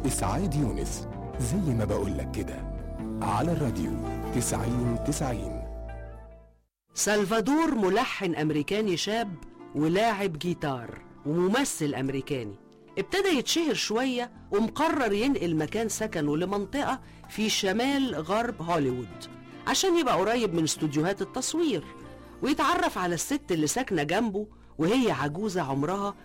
إسعاد يونس زي ما بقولك كده على الراديو تسعين تسعين سلفادور ملحن أمريكاني شاب ولاعب جيتار وممثل أمريكاني ابتدى يتشهر شوية ومقرر ينقل مكان سكنه لمنطقة في شمال غرب هوليوود عشان يبقى قريب من استوديوهات التصوير ويتعرف على الست اللي ساكنة جنبه وهي عجوزة عمرها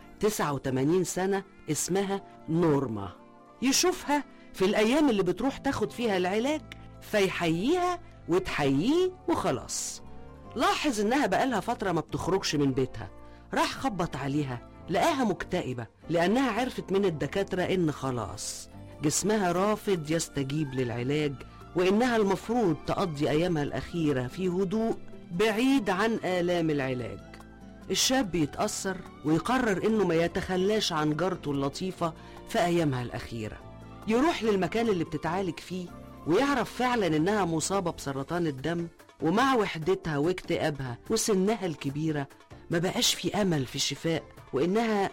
89 سنة اسمها نورما يشوفها في الأيام اللي بتروح تاخد فيها العلاج فيحييها وتحييه وخلاص لاحظ إنها بقالها فترة ما بتخرجش من بيتها راح خبط عليها لقاها مكتئبة لأنها عرفت من الدكاترة إن خلاص جسمها رافض يستجيب للعلاج وإنها المفروض تقضي أيامها الأخيرة في هدوء بعيد عن آلام العلاج الشاب يتأثر ويقرر إنه ما يتخلاش عن جارته اللطيفة في أيامها الأخيرة يروح للمكان اللي بتتعالج فيه ويعرف فعلا إنها مصابة بسرطان الدم ومع وحدتها واكتئابها وسنها الكبيرة ما بقاش في أمل في الشفاء وإنها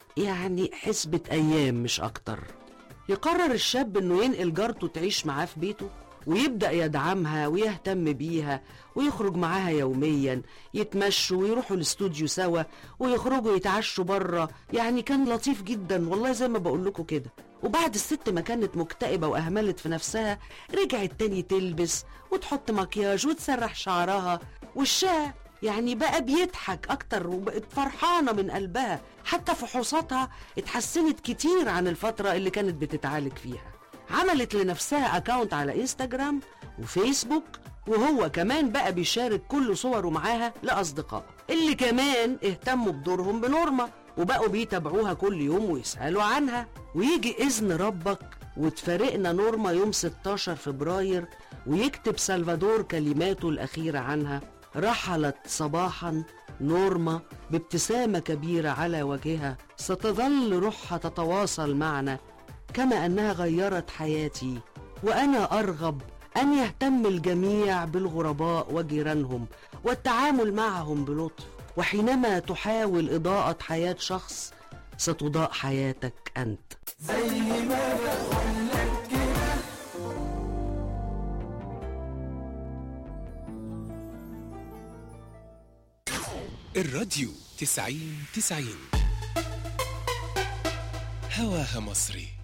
يعني حسبة أيام مش أكتر يقرر الشاب إنه ينقل جارته تعيش معاه في بيته ويبدأ يدعمها ويهتم بيها ويخرج معاها يوميا يتمشوا ويروحوا الاستوديو سوا ويخرجوا يتعشوا بره يعني كان لطيف جدا والله زي ما بقول لكم كده وبعد الست ما كانت مكتئبة وأهملت في نفسها رجعت تاني تلبس وتحط مكياج وتسرح شعرها وشها يعني بقى بيضحك أكتر وبقت فرحانة من قلبها حتى فحوصاتها اتحسنت كتير عن الفترة اللي كانت بتتعالج فيها عملت لنفسها اكاونت على انستجرام وفيسبوك وهو كمان بقى بيشارك كل صوره معاها لأصدقائه اللي كمان اهتموا بدورهم بنورما وبقوا بيتابعوها كل يوم ويسألوا عنها ويجي إذن ربك وتفارقنا نورما يوم 16 فبراير ويكتب سلفادور كلماته الأخيرة عنها رحلت صباحا نورما بابتسامة كبيرة على وجهها ستظل روحها تتواصل معنا كما انها غيرت حياتي وانا ارغب ان يهتم الجميع بالغرباء وجيرانهم والتعامل معهم بلطف وحينما تحاول اضاءه حياه شخص ستضاء حياتك انت الراديو تسعين تسعين هواها مصري